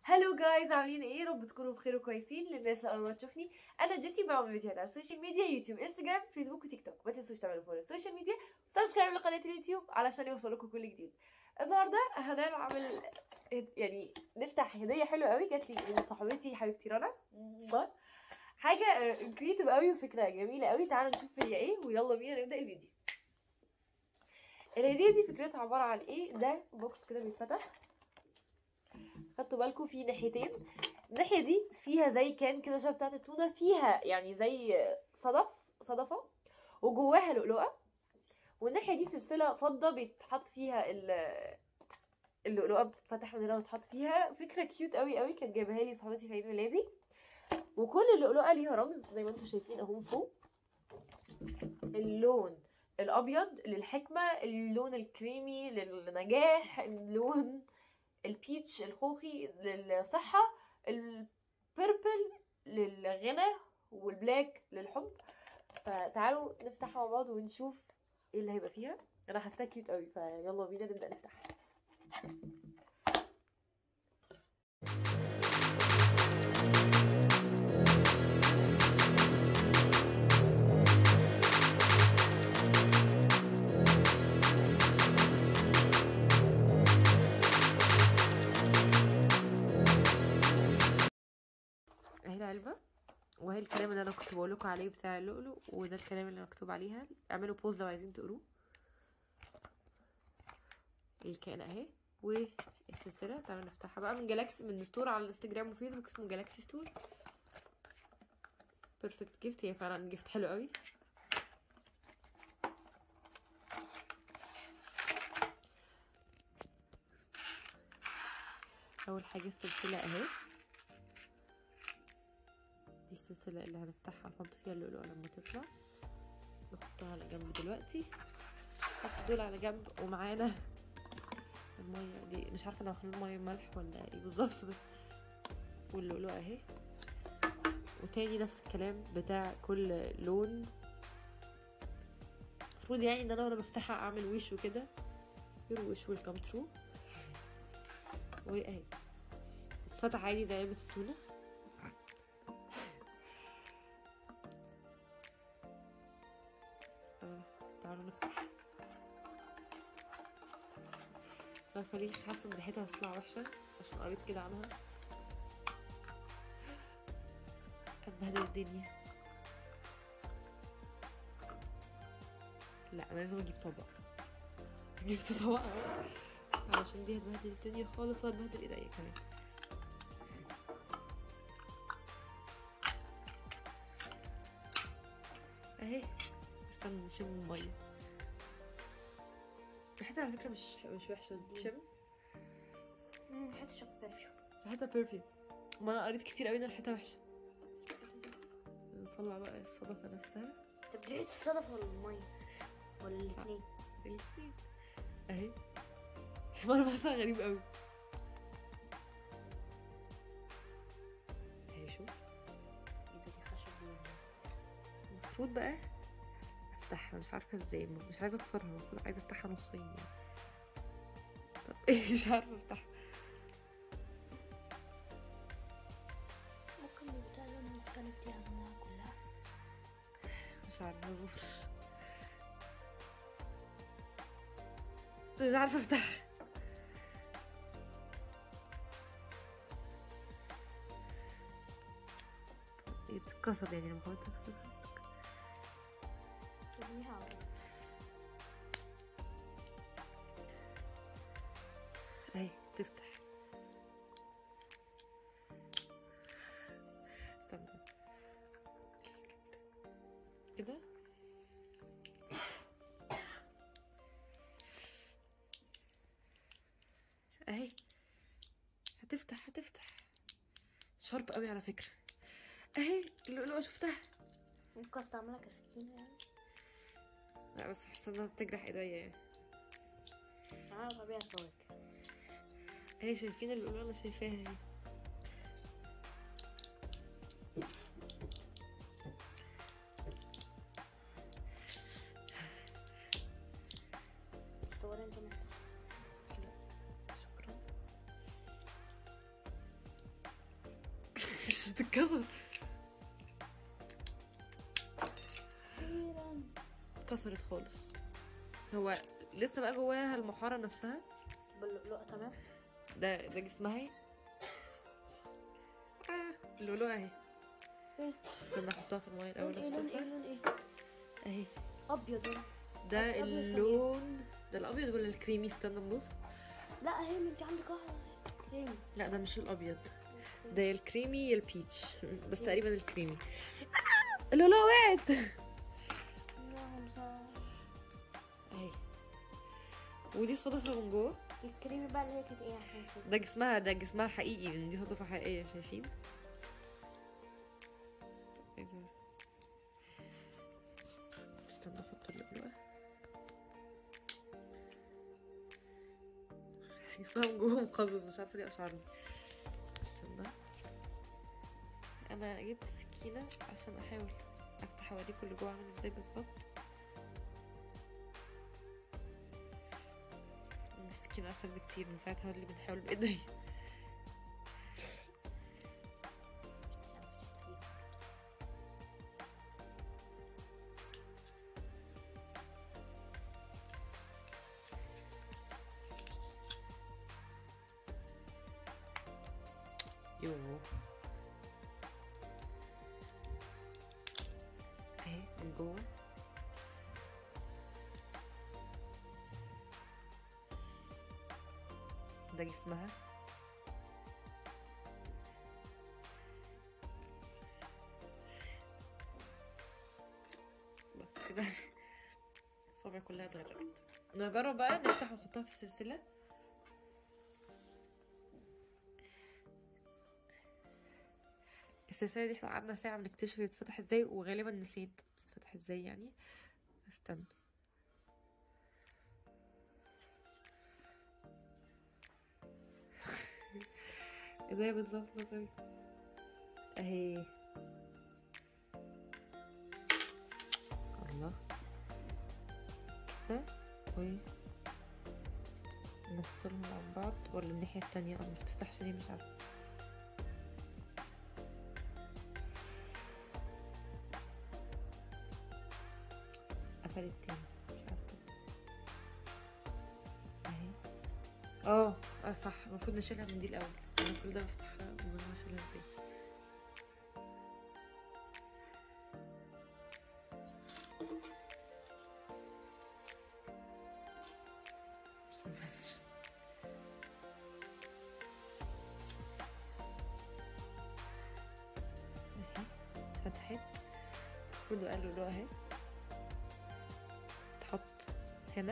هلو جايز عاملين ايه رب تكونوا بخير وكويسين للناس اللي اول ما تشوفني انا جيسي بعمل فيديوهات على السوشيال ميديا يوتيوب انستجرام فيسبوك وتيك توك ما تنسوش تعملوا فولو السوشيال ميديا وسبسكرايب لقناه اليوتيوب علشان يوصلكم كل جديد النهارده هنعمل يعني نفتح هديه حلوه قوي جات لي من صاحبتي حبيبتي رنا حاجه كريتيف قوي وفكره جميله قوي تعالوا نشوف هي ايه ويلا بينا نبدا الفيديو الهديه دي فكرتها عباره عن ايه ده بوكس كده بيتفتح خدتوا بالكم في ناحيتين الناحيه دي فيها زي كان كده شبه بتاعه التونه فيها يعني زي صدف صدفه وجواها لؤلؤه والناحيه دي سلسله فضه بيتحط فيها اللؤلؤه بتتفتح من هنا وتتحط فيها فكره كيوت قوي قوي كانت جايبها لي صاحبتي في عيد ميلادي وكل اللؤلؤه ليها رمز زي ما انتم شايفين اهو فوق اللون الابيض للحكمه اللون الكريمي للنجاح اللون البيتش الخوخي للصحة البيربل للغنى والبلاك للحب فتعالوا نفتحها مع بعض ونشوف ايه اللي هيبقى فيها انا حاساها كيوت قوي فيلا بينا نبدا نفتحها اهي العلبة وهي الكلام اللي انا كنت بقول لكم عليه بتاع اللؤلؤ وده الكلام اللي مكتوب عليها اعملوا بوز لو عايزين تقروه الكائن اهي والسلسله تعالوا نفتحها بقى من جالاكسي من ستور على الانستجرام وفيسبوك اسمه جالاكسي ستور بيرفكت جيفت هي فعلا جيفت حلو قوي اول حاجه السلسله اهي دي السلسلة اللي هنفتحها نحط فيها اللؤلؤة لما تطلع نحطها على جنب دلوقتي نحط دول على جنب ومعانا المية دي مش عارفة انا هخلي مية ملح ولا ايه بالظبط بس واللؤلؤة اهي وتاني نفس الكلام بتاع كل لون المفروض يعني ان انا وانا بفتحها اعمل ويش وكده يور ويش ويل كم ترو واهي اتفتح عادي زي علبة التونة تعالوا نفتح مش عارفه ليه حاسه ان ريحتها هتطلع وحشه عشان قريت كده عنها هتبهدل الدنيا لا انا لازم اجيب طبق جبت طبق علشان دي هتبهدل الدنيا خالص وهتبهدل ايديا كمان اهي استنى نشم المية ريحتها على فكرة مش مش وحشة تشم ريحتها شوك برفيوم ريحتها برفيوم ما انا قريت كتير قوي ان ريحتها وحشة نطلع بقى الصدفة نفسها طب ريحة الصدف ولا المية ولا الاتنين الاتنين اهي ملمسها غريب قوي اهي شوف ايه ده دي خشب المفروض بقى افتحها مش عارفه ازاي مش عايزه اكسرها المفروض عايزه افتحها نصين يعني طب ايه مش عارفه افتحها ممكن بتاع لون مختلف دي عنها كلها مش عارفه اظبط مش عارفه افتحها هي بتتكسر يعني لما حاولت افتحها ترميها اهي تفتح استنى كده اهي هتفتح هتفتح شارب قوي على فكرة اهي اللؤلؤة شفتها ممكن استعملها كسكينة يعني لا بس حاسة انها بتجرح ايديا يعني انا ببيع فواكه اهي شايفين اللؤلؤة انا شايفاها اهي صور انت محتاج شكرا تتكسر اتكسرت خالص هو لسه بقى جواها المحاره نفسها باللؤلؤة تمام ده ده جسمها اهي آه اللؤلؤة اهي إيه؟ استنى احطها في الميه الاول لون ايه لون ايه اشطفها لون ايه اهي ابيض ولا ده أبيض كان إيه؟ اللون ده الابيض ولا الكريمي استنى نبص لا هي انت عندك واحدة كريم لا ده مش الابيض ده يا الكريمي يا البيتش بس تقريبا الكريمي آه، اللؤلؤة وقعت لا همسة اهي ودي صدفة من جوه الكريمي بقى اللي هي كانت ايه عشان نشوف ده جسمها ده جسمها حقيقي لان دي صدفة حقيقية شايفين إيه ده؟ استنى احط اللؤلؤة جسمها من جوه مقزز مش عارفة ليه اشعرني استنى انا جبت سكينة عشان احاول افتح اوريكم اللي جوه عامل ازاي بالظبط السكينة اسهل بكتير من ساعتها اللي بنحاول بايديا يوه اهي من جوه ده جسمها بس كده الصوابع كلها اتغرقت نجرب بقى نفتح ونحطها في السلسلة السلسلة دي احنا قعدنا ساعة بنكتشف هي اتفتحت ازاي وغالبا نسيت بتتفتح ازاي يعني استنى ازاي بالظبط اوي اهي الله كده و نفصلهم عن بعض ولا الناحية التانية اه مش بتفتحش ليه مش عارفة قفلت تاني مش عارفة اهي اه اه صح المفروض نشيلها من دي الاول انا كل ده بفتحها من غير ما اشيلها ازاي بس ما فتحش. اهي اتفتحت المفروض بقى اللؤلؤة اهي تحط هنا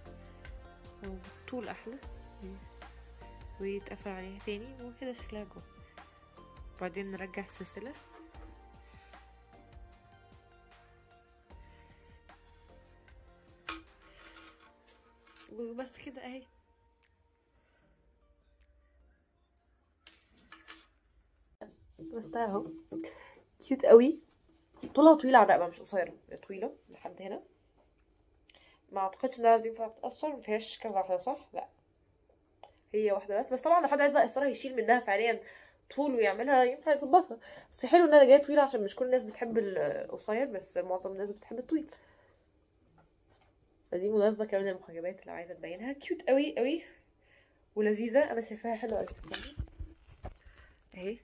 وطول احلى ويتقفل عليها تاني وكده شكلها جوه بعدين نرجع السلسلة وبس كده اهي بس ده اهو كيوت قوي طولها طويلة على الرقبة مش قصيرة هي طويلة لحد هنا ما اعتقدش انها ينفع تتأثر مفيهاش كذا واحدة صح؟ لا هي واحدة بس بس طبعا لو حد عايز بقى يقصرها يشيل منها فعليا طول ويعملها ينفع يظبطها بس حلو انها جايه طويله عشان مش كل الناس بتحب القصير بس معظم الناس بتحب الطويل دي مناسبه كمان للمحجبات اللي عايزه تبينها كيوت قوي قوي ولذيذه انا شايفاها حلوه قوي اهي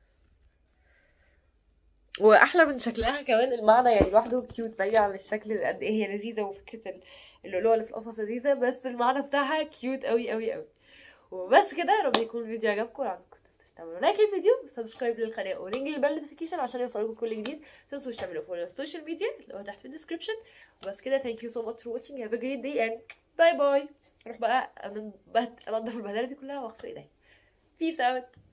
واحلى من شكلها كمان المعنى يعني لوحده كيوت بعيد عن الشكل قد ايه هي لذيذه وفكره ال- اللؤلؤه اللي في القفص لذيذه بس المعنى بتاعها كيوت قوي قوي قوي وبس كده يا رب يكون الفيديو عجبكم لو عجبكم تعملوا لايك للفيديو وسبسكرايب للقناه ورينج البال نوتيفيكيشن عشان يوصلكم كل جديد متنسوش تعملوا فولو على السوشيال ميديا اللي هو تحت في الديسكربشن وبس كده thank you so much for watching have a great day and باي باي اروح بقى انضف البهدله دي كلها واغسل ايديا peace out